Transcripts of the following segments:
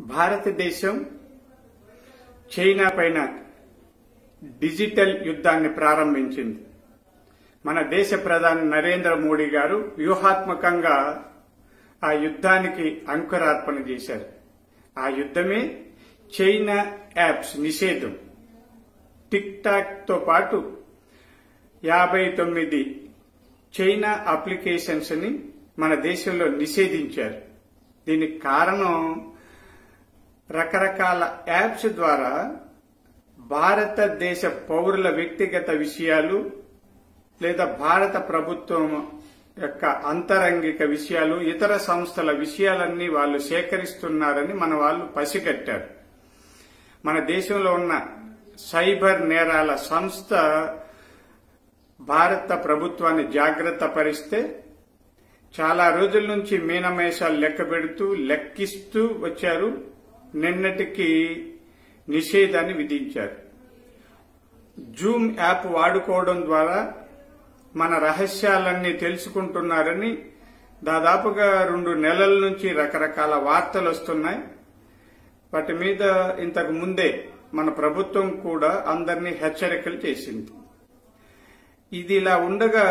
భారతదేశం చైనా పైన డిజిటల్ యుద్ధాన్ని ప్రారంభించింది మన దేశ ప్రధాని నరేంద్ర మోడీ గారు వ్యూహాత్మకంగా ఆ యుద్ధానికి అంకురార్పణ చేశారు ఆ యుద్ధమే చైనా యాప్స్ నిషేధం టిక్ టాక్ తో పాటు యాభై తొమ్మిది చైనా అప్లికేషన్స్ ని మన దేశంలో నిషేధించారు దీనికి కారణం రకరకాల యాప్స్ ద్వారా భారతదేశ పౌరుల వ్యక్తిగత విషయాలు లేదా భారత ప్రభుత్వం యొక్క అంతరంగిక విషయాలు ఇతర సంస్థల విషయాలన్నీ వాళ్ళు సేకరిస్తున్నారని మన వాళ్ళు పసిగట్టారు మన దేశంలో ఉన్న సైబర్ నేరాల సంస్థ భారత ప్రభుత్వాన్ని జాగ్రత్త పరిస్తే చాలా రోజుల నుంచి మీనమేషాలు లెక్క పెడుతూ లెక్కిస్తూ వచ్చారు నిన్నటికి నిషేధాన్ని విధించారు జూమ్ యాప్ వాడుకోవడం ద్వారా మన రహస్యాలన్నీ తెలుసుకుంటున్నారని దాదాపుగా రెండు నెలల నుంచి రకరకాల వార్తలు వస్తున్నాయి వాటి మీద ఇంతకు ముందే మన ప్రభుత్వం కూడా అందరినీ హెచ్చరికలు చేసింది ఇది ఇలా ఉండగా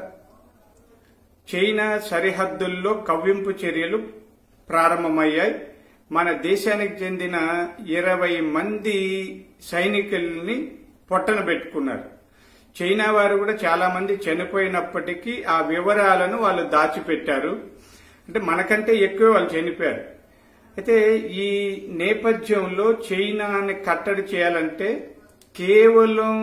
చైనా సరిహద్దుల్లో కవ్వింపు చర్యలు ప్రారంభమయ్యాయి మన దేశానికి చెందిన ఇరవై మంది సైనికుల్ని పొట్టన పెట్టుకున్నారు చైనా వారు కూడా చాలా మంది చనిపోయినప్పటికీ ఆ వివరాలను వాళ్ళు దాచిపెట్టారు అంటే మనకంటే ఎక్కువ వాళ్ళు చనిపోయారు అయితే ఈ నేపథ్యంలో చైనాని కట్టడి చేయాలంటే కేవలం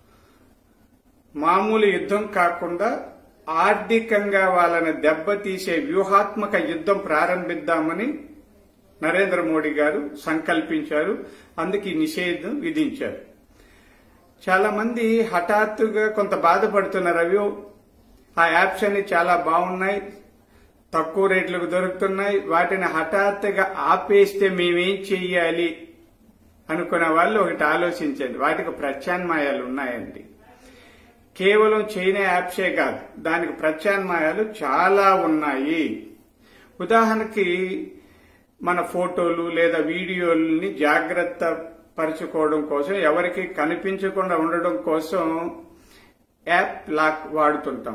మామూలు యుద్ధం కాకుండా ఆర్థికంగా వాళ్ళని దెబ్బతీసే వ్యూహాత్మక యుద్ధం ప్రారంభిద్దామని నరేంద్ర మోడీ గారు సంకల్పించారు అందుకు ఈ నిషేధం విధించారు చాలా మంది హఠాత్తుగా కొంత బాధపడుతున్నారు అవి ఆ యాప్స్ అన్ని చాలా బాగున్నాయి తక్కువ రేట్లకు దొరుకుతున్నాయి వాటిని హఠాత్తుగా ఆపేస్తే మేమేం చెయ్యాలి అనుకున్న వాళ్ళు ఒకటి ఆలోచించండి వాటికి ప్రత్యామ్నాయాలు ఉన్నాయండి కేవలం చైనా యాప్సే కాదు దానికి ప్రత్యామ్నాయాలు చాలా ఉన్నాయి ఉదాహరణకి మన ఫోటోలు లేదా వీడియోలని జాగ్రత్త పరుచుకోవడం కోసం ఎవరికి కనిపించకుండా ఉండడం కోసం యాప్ లాక్ వాడుతుంటాం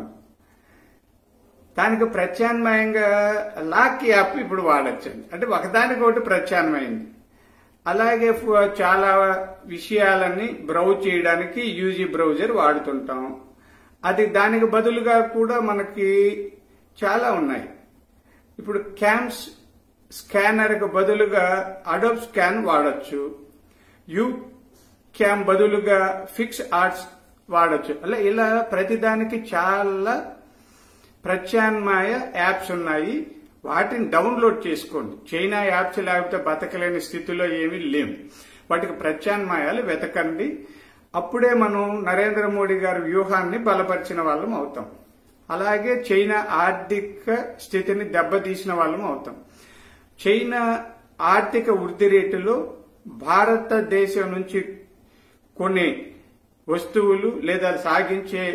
దానికి ప్రత్యామ్నాయంగా లాక్ యాప్ ఇప్పుడు వాడచ్చండి అంటే ఒకదానికొకటి ప్రత్యామ్నాయంది అలాగే ఫ- చాలా విషయాలని బ్రౌజ్ చేయడానికి యూజీ బ్రౌజర్ వాడుతుంటాం అది దానికి బదులుగా కూడా మనకి చాలా ఉన్నాయి ఇప్పుడు క్యామ్స్ స్కానర్కు బదులుగా అడోబ్ స్కాన్ వాడచ్చు యూ క్యామ్ బదులుగా ఫిక్స్ ఆర్ట్స్ వాడచ్చు అలా ఇలా ప్రతిదానికి చాలా ప్రత్యామ్నాయ యాప్స్ ఉన్నాయి వాటిని డౌన్లోడ్ చేసుకోండి చైనా యాప్స్ లేకపోతే బతకలేని స్థితిలో ఏమీ లేవు వాటికి ప్రత్యామ్నాయాలు వెతకండి అప్పుడే మనం నరేంద్ర మోడీ గారి వ్యూహాన్ని బలపరిచిన వాళ్ళం అవుతాం అలాగే చైనా ఆర్థిక స్థితిని దెబ్బతీసిన వాళ్ళం అవుతాం చైనా ఆర్థిక వృద్ధి రేటులో భారతదేశం నుంచి కొన్ని వస్తువులు లేదా సాగించే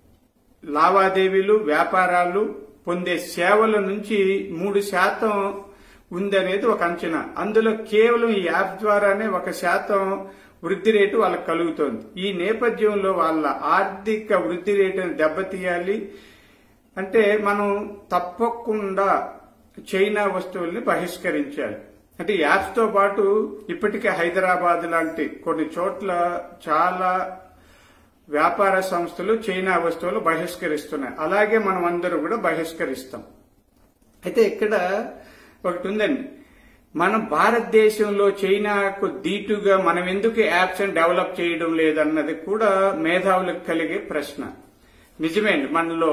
లావాదేవీలు వ్యాపారాలు పొందే సేవల నుంచి మూడు శాతం ఉందనేది ఒక అంచనా అందులో కేవలం ఈ యాప్ ద్వారానే ఒక శాతం వృద్ధి రేటు వాళ్ళకి కలుగుతోంది ఈ నేపథ్యంలో వాళ్ళ ఆర్థిక వృద్ధి రేటును దెబ్బతీయాలి అంటే మనం తప్పకుండా చైనా వస్తువుల్ని బహిష్కరించాలి అంటే యాప్స్ తో పాటు ఇప్పటికే హైదరాబాద్ లాంటి కొన్ని చోట్ల చాలా వ్యాపార సంస్థలు చైనా వస్తువులు బహిష్కరిస్తున్నాయి అలాగే మనం అందరూ కూడా బహిష్కరిస్తాం అయితే ఇక్కడ ఒకటి ఉందండి మనం భారతదేశంలో చైనాకు దీటుగా మనం ఎందుకు యాప్స్ డెవలప్ చేయడం లేదన్నది కూడా మేధావులకు కలిగే ప్రశ్న నిజమే అండి మనలో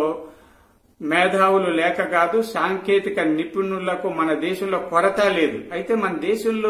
మేధావులు లేక కాదు సాంకేతిక నిపుణులకు మన దేశంలో కొరత లేదు అయితే మన దేశంలో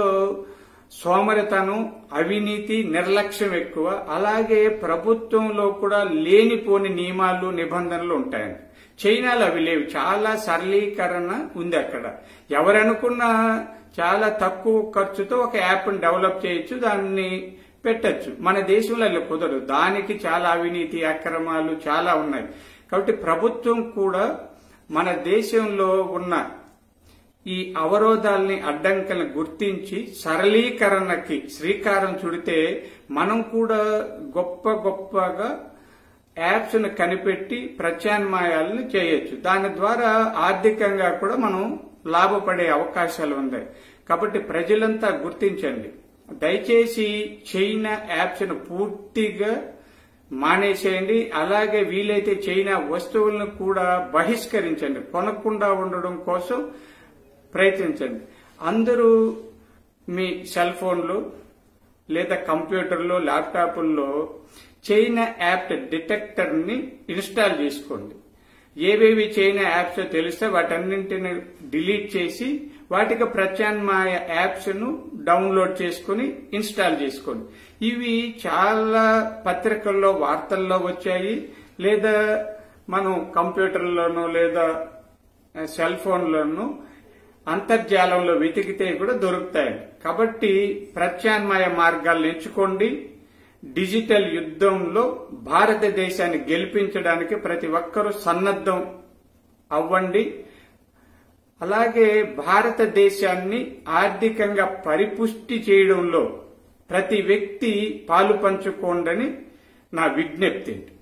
సోమరితనం అవినీతి నిర్లక్ష్యం ఎక్కువ అలాగే ప్రభుత్వంలో కూడా లేనిపోని నియమాలు నిబంధనలు ఉంటాయండి చైనాలో అవి లేవు చాలా సరళీకరణ ఉంది అక్కడ ఎవరనుకున్నా చాలా తక్కువ ఖర్చుతో ఒక యాప్ని డెవలప్ చేయొచ్చు దాన్ని పెట్టచ్చు మన దేశంలో అలా కుదరదు దానికి చాలా అవినీతి అక్రమాలు చాలా ఉన్నాయి కాబట్టి ప్రభుత్వం కూడా మన దేశంలో ఉన్న ఈ అవరోధాల్ని అడ్డంకులను గుర్తించి సరళీకరణకి శ్రీకారం చుడితే మనం కూడా గొప్ప గొప్పగా యాప్స్ ను కనిపెట్టి ప్రత్యామ్నాయాలను చేయొచ్చు దాని ద్వారా ఆర్థికంగా కూడా మనం లాభపడే అవకాశాలు ఉన్నాయి కాబట్టి ప్రజలంతా గుర్తించండి దయచేసి చైనా యాప్స్ ను పూర్తిగా మానేసేయండి అలాగే వీలైతే చైనా వస్తువులను కూడా బహిష్కరించండి కొనకుండా ఉండడం కోసం ప్రయత్నించండి అందరూ మీ సెల్ ఫోన్లు లేదా కంప్యూటర్లో ల్యాప్టాప్ల్లో చైనా యాప్ డిటెక్టర్ ని ఇన్స్టాల్ చేసుకోండి ఏవేవి చైనా యాప్స్ తెలిస్తే వాటన్నింటిని డిలీట్ చేసి వాటికి ప్రత్యామ్నాయ యాప్స్ ను డౌన్లోడ్ చేసుకుని ఇన్స్టాల్ చేసుకోండి ఇవి చాలా పత్రికల్లో వార్తల్లో వచ్చాయి లేదా మనం కంప్యూటర్లోనూ లేదా సెల్ ఫోన్లోనూ అంతర్జాలంలో వెతికితే కూడా దొరుకుతాయి కాబట్టి ప్రత్యామ్నాయ మార్గాలను ఎంచుకోండి డిజిటల్ యుద్ధంలో భారతదేశాన్ని గెలిపించడానికి ప్రతి ఒక్కరూ సన్నద్ధం అవ్వండి అలాగే భారతదేశాన్ని ఆర్థికంగా పరిపుష్టి చేయడంలో ప్రతి వ్యక్తి పాలు పంచుకోండని నా విజ్ఞప్తి